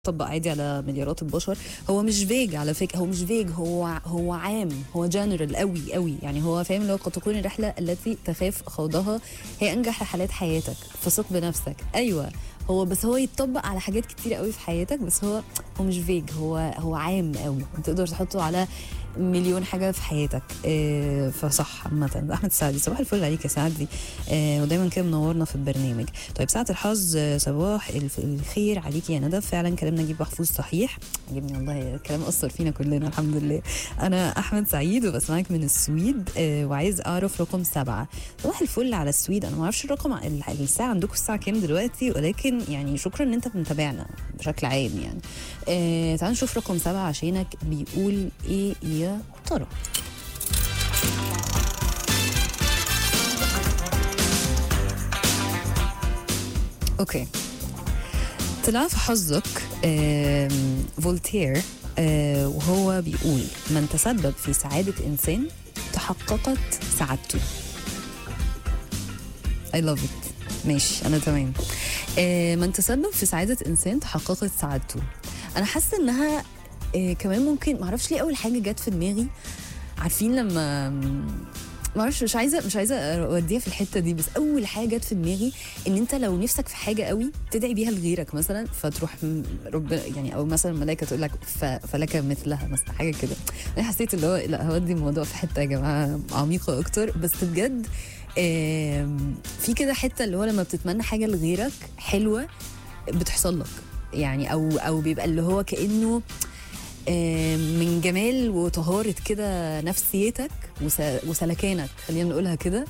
طبق عادي على مليارات البشر هو مش فيج على فكره هو مش فيج هو هو عام هو جنرال قوي قوي يعني هو فاهم اللي هو قد تكون الرحله التي تخاف خوضها هي انجح رحلات حياتك فثق بنفسك ايوه هو بس هو يتطبق على حاجات كتير قوي في حياتك بس هو هو مش فيج هو هو عام قوي تقدر تحطه على مليون حاجه في حياتك إيه فصح عامه احمد سعدي صباح الفل عليك يا سعدي إيه ودايما كده منورنا في البرنامج طيب ساعه الحظ آه، صباح الف- الخير عليكي يا ندى فعلا كلام نجيب محفوظ صحيح عجبني والله الكلام اثر فينا كلنا الحمد لله انا احمد سعيد وبسمعك من السويد آه، وعايز اعرف رقم سبعة صباح الفل على السويد انا ما اعرفش الرقم ال- الساعه عندكم الساعه كام دلوقتي ولكن يعني شكرا ان انت متابعنا بشكل عام يعني آه تعال نشوف رقم سبعة عشانك بيقول ايه يا ترى اوكي طلع في حظك آم، فولتير آه، وهو بيقول من تسبب في سعادة إنسان تحققت سعادته I love it ماشي أنا تمام آه، من تسبب في سعادة إنسان تحققت سعادته أنا حاسة إنها آه، كمان ممكن معرفش ليه أول حاجة جت في دماغي عارفين لما ما اعرفش مش عايزه مش عايزه اوديها في الحته دي بس اول حاجه جت في دماغي ان انت لو نفسك في حاجه قوي تدعي بيها لغيرك مثلا فتروح م- ربنا يعني او مثلا الملائكه تقول لك ف- فلك مثلها مثلا حاجه كده انا حسيت اللي هو لا هودي الموضوع في حته يا جماعه عميقه اكتر بس بجد آم، في كده حته اللي هو لما بتتمنى حاجه لغيرك حلوه بتحصل لك يعني او او بيبقى اللي هو كانه آم، من جمال وطهارة كده نفسيتك وس- وسلكانك خلينا نقولها كده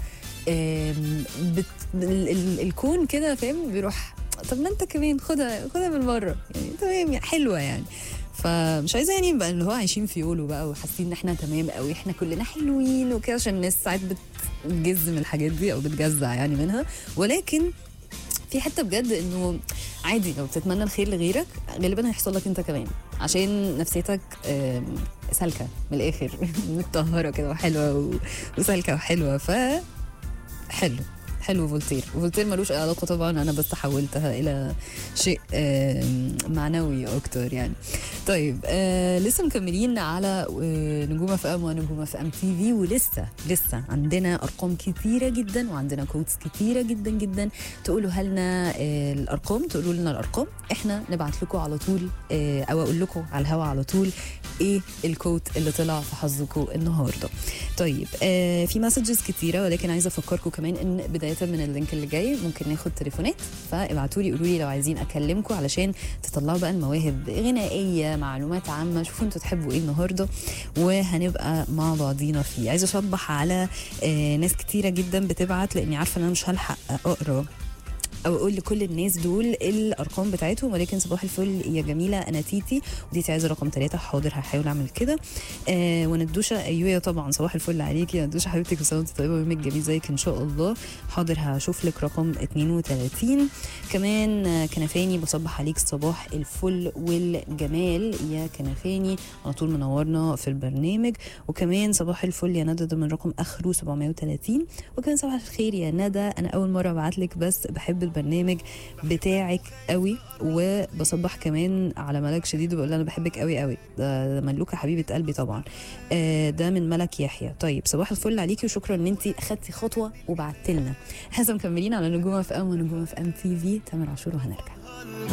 آم، بت... ال... ال... الكون كده فاهم بيروح طب ما انت كمان خدها خدها بالمره يعني تمام يعني حلوه يعني فمش عايزه يعني نبقى اللي هو عايشين في يولو بقى وحاسين ان احنا تمام قوي احنا كلنا حلوين وكده عشان الناس ساعات بتجز من الحاجات دي او بتجزع يعني منها ولكن في حته بجد انه عادي لو بتتمنى الخير لغيرك غالبا هيحصل لك انت كمان عشان نفسيتك آم، سالكه من الاخر متطهره كده وحلوه و- وسالكه وحلوه ف حلو حلو فولتير وفولتير ملوش اي علاقه طبعا انا بس حولتها الى شيء آم، معنوي اكتر يعني طيب آه لسه مكملين على آه نجوم اف ام ونجوم اف ام تي في ولسه لسه عندنا ارقام كتيره جدا وعندنا كودز كتيره جدا جدا تقولوا لنا آه الارقام تقولوا لنا الارقام احنا نبعت لكم على طول آه او اقول لكم على الهوا على طول ايه الكود اللي طلع في حظكم النهارده طيب آه في مسجز كتيره ولكن عايزه افكركم كمان ان بدايه من اللينك اللي جاي ممكن ناخد تليفونات فابعتوا لي قولوا لي لو عايزين اكلمكم علشان تطلعوا بقى المواهب غنائيه معلومات عامه شوفوا انتوا تحبوا ايه النهارده وهنبقى مع بعضينا فيه عايزه اصبح على آه ناس كتيره جدا بتبعت لاني عارفه ان انا مش هلحق اقرا او اقول لكل الناس دول الارقام بتاعتهم ولكن صباح الفل يا جميله انا تيتي وديتي عايزه رقم ثلاثة حاضر هحاول اعمل كده آه وندوشه ايوه طبعا صباح الفل عليكي يا ندوشه حبيبتي كل سنه وانت طيبه ويومك جميل زيك ان شاء الله حاضر هشوف لك رقم 32 كمان آه، كنفاني بصبح عليك صباح الفل والجمال يا كنفاني على طول منورنا في البرنامج وكمان صباح الفل يا ندى ده من رقم اخره 730 وكمان صباح الخير يا ندى انا اول مره ابعت لك بس بحب البرنامج بتاعك قوي وبصبح كمان على ملك شديد وبقول لها انا بحبك قوي قوي ده, ده ملوكه حبيبه قلبي طبعا آه، ده من ملك يحيى طيب صباح الفل عليكي وشكرا ان انت اخدتي خطوه وبعت لنا احنا لسه مكملين على نجوم اف ام ونجوم اف ام تي في تامر عاشور وهنرجع